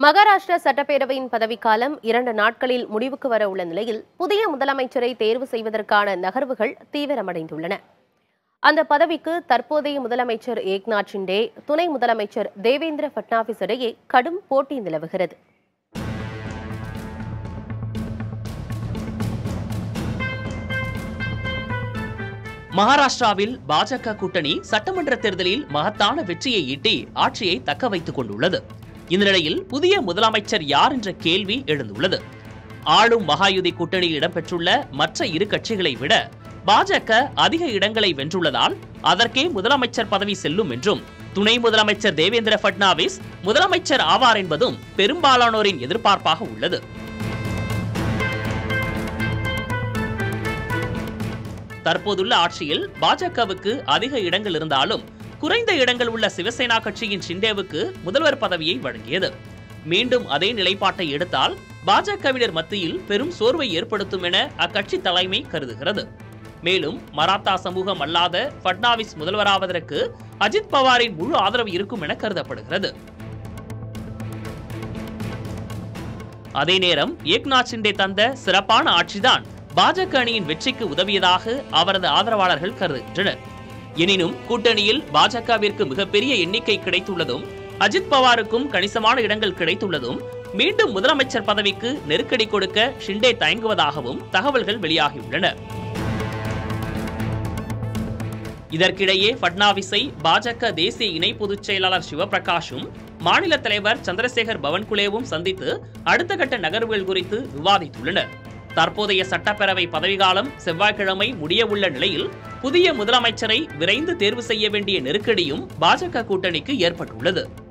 மகாராஷ்டிரா சட்டப்பேரவையின் பதவிக்காலம் இரண்டு நாட்களில் முடிவுக்கு வர உள்ள நிலையில் புதிய முதலமைச்சரை தேர்வு செய்வதற்கான நகர்வுகள் தீவிரமடைந்துள்ளன அந்த பதவிக்கு தற்போதைய முதலமைச்சர் ஏக்நாத் ஷிண்டே துணை முதலமைச்சர் தேவேந்திர பட்னாவிஸ் இடையே கடும் போட்டி நிலவுகிறது மகாராஷ்டிராவில் பாஜக கூட்டணி சட்டமன்ற தேர்தலில் மகத்தான வெற்றியை ஈட்டி ஆட்சியை தக்க வைத்துக் கொண்டுள்ளது இந்த நிலையில் புதிய முதலமைச்சர் யார் என்ற கேள்வி எழுந்துள்ளது ஆளும் மகாயுதி கூட்டணியில் இடம்பெற்றுள்ள மற்ற இரு கட்சிகளை விட பாஜக அதிக இடங்களை வென்றுள்ளதால் அதற்கே முதலமைச்சர் பதவி செல்லும் என்றும் துணை முதலமைச்சர் தேவேந்திர பட்னாவிஸ் முதலமைச்சர் ஆவார் என்பதும் பெரும்பாலானோரின் எதிர்பார்ப்பாக உள்ளது தற்போதுள்ள ஆட்சியில் பாஜகவுக்கு அதிக இடங்கள் இருந்தாலும் குறைந்த இடங்கள் உள்ள சிவசேனா கட்சியின் ஷிண்டேவுக்கு முதல்வர் பதவியை வழங்கியது மீண்டும் அதே நிலைப்பாட்டை எடுத்தால் பாஜகவினர் மத்தியில் பெரும் சோர்வை ஏற்படுத்தும் என அக்கட்சி தலைமை கருதுகிறது மேலும் மராத்தா சமூகம் அல்லாத பட்னாவிஸ் முதல்வராவதற்கு அஜித் பவாரின் முழு ஆதரவு இருக்கும் என கருதப்படுகிறது அதே நேரம் ஏக்நாத் ஷிண்டே தந்த சிறப்பான ஆட்சிதான் பாஜக அணியின் வெற்றிக்கு உதவியதாக அவரது ஆதரவாளர்கள் கருதுகின்றனர் எனினும் கூட்டணியில் பாஜகவிற்கு மிகப்பெரிய எண்ணிக்கை கிடைத்துள்ளதும் அஜித் பவாருக்கும் கணிசமான இடங்கள் கிடைத்துள்ளதும் மீண்டும் முதலமைச்சர் பதவிக்கு நெருக்கடி கொடுக்க ஷிண்டே தயங்குவதாகவும் தகவல்கள் வெளியாகியுள்ளன இதற்கிடையே பட்னாவிஸை பாஜக தேசிய இணை பொதுச் செயலாளர் சிவபிரகாஷும் மாநில தலைவர் சந்திரசேகர் பவன்குலேவும் சந்தித்து அடுத்த கட்ட நகர்வுகள் குறித்து விவாதித்துள்ளனர் தற்போதைய சட்டப்பேரவை பதவிக்காலம் செவ்வாய்க்கிழமை முடியவுள்ள நிலையில் புதிய முதலமைச்சரை விரைந்து தேர்வு செய்ய வேண்டிய நெருக்கடியும் பாஜக கூட்டணிக்கு ஏற்பட்டுள்ளது